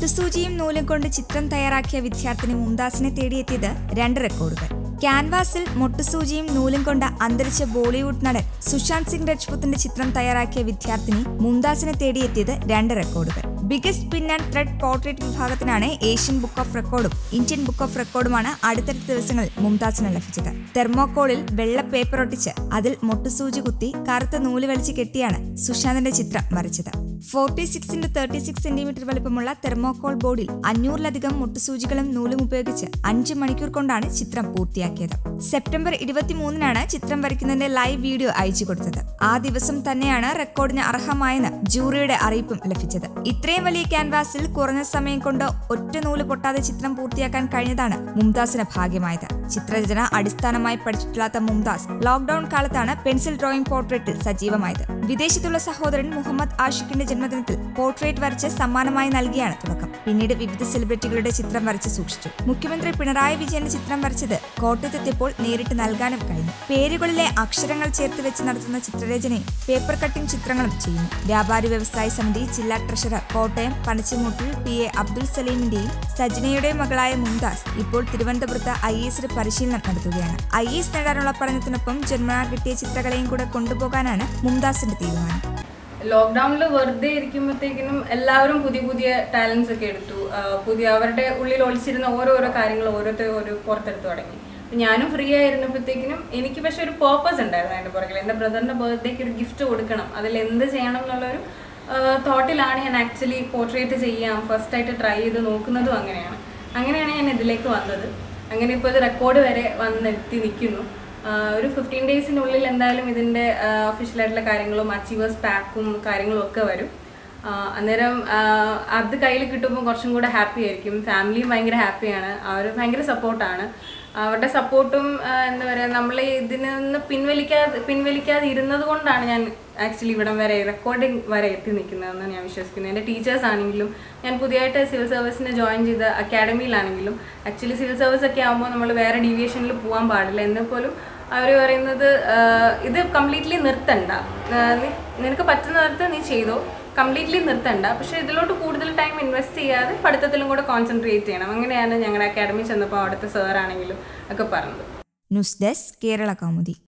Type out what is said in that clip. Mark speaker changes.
Speaker 1: മുട്ടുസൂചിയും നൂലും കൊണ്ട് ചിത്രം തയ്യാറാക്കിയ വിദ്യാർത്ഥിനി മുംതാസിനെ തേടിയെത്തിയത് രണ്ട് റെക്കോർഡുകൾ ക്യാൻവാസിൽ മുട്ടുസൂചിയും നൂലും കൊണ്ട് അന്തരിച്ച ബോളിവുഡ് നടൻ സുശാന്ത് സിംഗ് രജ്പുത്തിന്റെ ചിത്രം തയ്യാറാക്കിയ വിദ്യാർത്ഥിനി മുംതാസിനെ തേടിയെത്തിയത് രണ്ട് റെക്കോർഡുകൾ biggest pin and thread portrait വിഭാഗത്തിനാണ് ഏഷ്യൻ ബുക്ക് ഓഫ് റെക്കോർഡും ഇന്ത്യൻ ബുക്ക് ഓഫ് റെക്കോർഡുമാണ് അടുത്തടുത്ത ദിവസങ്ങളിൽ മുംതാസിന് ലഭിച്ചത് തെർമോക്കോളിൽ വെള്ള പേപ്പർ ഒട്ടിച്ച് അതിൽ മുട്ടുസൂചി കുത്തി കറുത്ത നൂല് വലിച്ച് കെട്ടിയാണ് സുശാന്തിന്റെ ചിത്രം വരച്ചത് forty six into thirty six centimetre വലിപ്പമുള്ള തെർമോക്കോൾ ബോർഡിൽ അഞ്ഞൂറിലധികം മുട്ടുസൂചികളും നൂലും ഉപയോഗിച്ച് അഞ്ച് മണിക്കൂർ കൊണ്ടാണ് ചിത്രം പൂർത്തിയാക്കിയത് സെപ്റ്റംബർ ഇരുപത്തിമൂന്നിനാണ് ചിത്രം വരയ്ക്കുന്നതിന്റെ ലൈവ് വീഡിയോ അയച്ചു കൊടുത്തത് ആ ദിവസം തന്നെയാണ് റെക്കോർഡിന് അർഹമായെന്ന് ജൂറിയുടെ അറിയിപ്പും ലഭിച്ചത് ഇത്രയും വലിയ ക്യാൻവാസിൽ കുറഞ്ഞ സമയം കൊണ്ട് ഒറ്റ നൂല് പൊട്ടാതെ ചിത്രം പൂർത്തിയാക്കാൻ കഴിഞ്ഞതാണ് മുംതാസിന് ഭാഗ്യമായത് ചിത്രരചന അടിസ്ഥാനമായി പഠിച്ചിട്ടില്ലാത്ത മുംതാസ് ലോക്ഡൌൺ കാലത്താണ് പെൻസിൽ ഡ്രോയിങ് പോർട്രേറ്റിൽ സജീവമായത് വിദേശത്തുള്ള സഹോദരൻ മുഹമ്മദ് ആഷിഖിന്റെ ജന്മദിനത്തിൽ പോർട്രേറ്റ് വരച്ച് സമ്മാനമായി നൽകിയാണ് തുടക്കം പിന്നീട് വിവിധ സെലിബ്രിറ്റികളുടെ ചിത്രം വരച്ച് സൂക്ഷിച്ചു മുഖ്യമന്ത്രി പിണറായി വിജയന്റെ ചിത്രം വരച്ചത് കോട്ടയത്തെത്തിയപ്പോൾ നേരിട്ട് നൽകാനും കഴിഞ്ഞു പേരുകളിലെ അക്ഷരങ്ങൾ ചേർത്ത് വെച്ച് നടത്തുന്ന ചിത്രരചനയും പേപ്പർ കട്ടിംഗ് ചിത്രങ്ങളും ചെയ്യുന്നു വ്യാപാരി വ്യവസായ സമിതി ജില്ലാ treasurer Kottayam Panachimoottil P A Abdul സലീമിന്റെയും സജ്നയുടെയും മകളായ മുംതാസ് ഇപ്പോൾ തിരുവനന്തപുരത്ത് ഐ എസിൽ പരിശീലനം നടത്തുകയാണ് ഐ എസ് നേടാനുള്ള പഠനത്തിനൊപ്പം ജന്മനാ കിട്ടിയ ചിത്രകലയും കൂടെ കൊണ്ടുപോകാനാണ് മുംതാസിന്റെ തീരുമാനം
Speaker 2: ലോക്ക്ഡൗണിൽ വെറുതെ ഇരിക്കുമ്പോഴത്തേക്കിനും എല്ലാവരും പുതിയ പുതിയ ടാലൻസ് ഒക്കെ എടുത്തു ആ, പുതിയ അവരുടെ ഉള്ളിൽ ഒളിച്ചിരുന്ന ഓരോരോ കാര്യങ്ങൾ ഓരോരുത്തർ ഓരോ പുറത്തെടുത്ത് തുടങ്ങി അപ്പൊ ഞാനും ഫ്രീ ആയിരുന്നപ്പോഴത്തേക്കിനും എനിക്ക് പക്ഷെ ഒരു പേർപ്പസ് ഉണ്ടായിരുന്നു അതിന്റെ പുറകിൽ എൻ്റെ ബ്രദറിന്റെ ബർത്ത്ഡേക്ക് ഒരു ഗിഫ്റ്റ് കൊടുക്കണം അതിൽ എന്ത് ചെയ്യണം എന്നുള്ളൊരു തോട്ടിലാണ് ഞാൻ ആക്ച്വലി പോർട്രേറ്റ് ചെയ്യാം ഫസ്റ്റ് ആയിട്ട് ട്രൈ ചെയ്ത് നോക്കുന്നതും അങ്ങനെയാണ് അങ്ങനെയാണ് ഞാൻ ഇതിലേക്ക് വന്നത് അങ്ങനെ ഇപ്പോൾ ഇത് റെക്കോർഡ് വരെ വന്നെത്തി നിൽക്കുന്നു ആഹ് ഒരു ഫിഫ്റ്റീൻ ഡേയ്സിനുള്ളിൽ എന്തായാലും ഇതിൻ്റെ ഒഫീഷ്യലായിട്ടുള്ള കാര്യങ്ങളും അച്ചീവേഴ്സ് പാക്കും കാര്യങ്ങളും ഒക്കെ വരും ആഹ് അന്നേരം ആഹ് അത് കയ്യിൽ കിട്ടുമ്പോൾ കുറച്ചും കൂടെ ഹാപ്പി ആയിരിക്കും ഫാമിലിയും ഭയങ്കര ഹാപ്പിയാണ് അവർ ഭയങ്കര സപ്പോർട്ടാണ് അവരുടെ സപ്പോർട്ടും എന്താ പറയുക നമ്മൾ ഇതിൽ നിന്ന് പിൻവലിക്കാതെ പിൻവലിക്കാതെ ഇരുന്നത് കൊണ്ടാണ് ഞാൻ ആക്ച്വലി ഇവിടം വരെ റെക്കോർഡിംഗ് വരെ എത്തി നിൽക്കുന്നതെന്ന് ഞാൻ വിശ്വസിക്കുന്നു എൻ്റെ ടീച്ചേഴ്സ് ആണെങ്കിലും ഞാൻ പുതിയതായിട്ട് സിവിൽ സർവീസിന് ജോയിൻ ചെയ്ത അക്കാഡമിയിലാണെങ്കിലും ആക്ച്വലി സിവിൽ സർവീസ് ഒക്കെ ആകുമ്പോൾ നമ്മൾ വേറെ ഡീവിയേഷനിൽ പോകാൻ പാടില്ല എന്നാൽ പോലും അവർ പറയുന്നത് ആഹ് ഇത് കംപ്ലീറ്റ്ലി നിർത്തണ്ട ആഹ് നി- നിനക്ക് പറ്റുന്ന നേരത്ത് നീ ചെയ്തോ കംപ്ലീറ്റ്ലി നിർത്തണ്ട പക്ഷേ ഇതിലോട്ട് കൂടുതൽ ടൈം ഇൻവെസ്റ്റ് ചെയ്യാതെ പഠിത്തത്തിലും കൂടെ കോൺസെൻട്രേറ്റ് ചെയ്യണം അങ്ങനെയാണ് ഞങ്ങളുടെ അക്കാഡമി ചെന്നപ്പോൾ അവിടുത്തെ സാർ ആണെങ്കിലും ഒക്കെ പറഞ്ഞത്
Speaker 1: ന്യൂസ് ഡെസ്ക് കേരള കൗമുദി